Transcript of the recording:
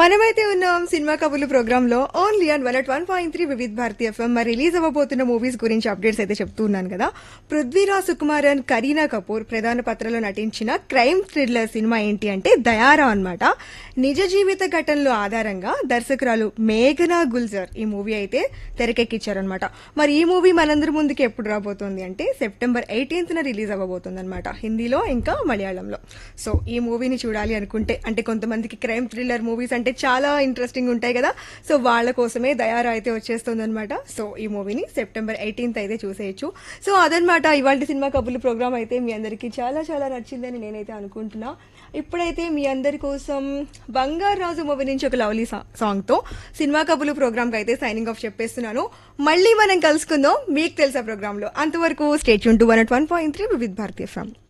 మనమైతే ఉన్నాం సినిమా కబుర్లు ప్రోగ్రామ్ లో only and one one point three Vividh Bharati FM మరి రిలీజ్ అవ్వబోతున్న మూవీస్ గురించి అప్డేట్స్ అయితే చెప్తూ ఉన్నాను కదా పృథ్వీరాజ్ సుకుమారన్ కరీనా కపూర్ ప్రధాన పాత్రలో నటించిన క్రైమ్ థ్రిల్లర్ సినిమా ఏంటి అంటే దయారా అన్నమాట నిజ జీవిత ఘటనలు ఆధారంగా దర్శకురాలు మేఘనా గుల్జర్ ఈ మూవీ అయితే తెరకెక్కించారనమాట మరి ఈ మూవీ మనందరి ముందుకి ఎప్పుడు రాబోతోంది అంటే సెప్టెంబర్ ఎయిటీన్త్ న రిలీజ్ అవ్వబోతుంది అనమాట హిందీలో ఇంకా మలయాళంలో సో ఈ మూవీని చూడాలి అనుకుంటే అంటే కొంతమందికి క్రైమ్ థ్రిల్లర్ మూవీస్ అంటే చాలా ఇంట్రెస్టింగ్ ఉంటాయి కదా సో వాళ్ళ కోసమే దయారా అయితే వచ్చేస్తుంది అనమాట సో ఈ మూవీని సెప్టెంబర్ ఎయిటీన్త్ అయితే చూసేయచ్చు సో అదనమాట ఇవాళ సినిమా కబుర్లు ప్రోగ్రామ్ అయితే మీ అందరికీ చాలా చాలా నచ్చిందని నేనైతే అనుకుంటున్నా ఇప్పుడైతే మీ అందరి కోసం బంగారు రాజు మూవీ నుంచి ఒక లవ్లీ సాంగ్ తో సినిమా కబుర్లు ప్రోగ్రామ్ కి అయితే సైనింగ్ ఆఫ్ చెప్పేస్తున్నాను మళ్ళీ మనం కలుసుకుందాం మీకు తెలుసా ప్రోగ్రామ్ లో అంతవరకు స్టేట్ యూన్ to one one point three with భారతీయ ఫ్రమ్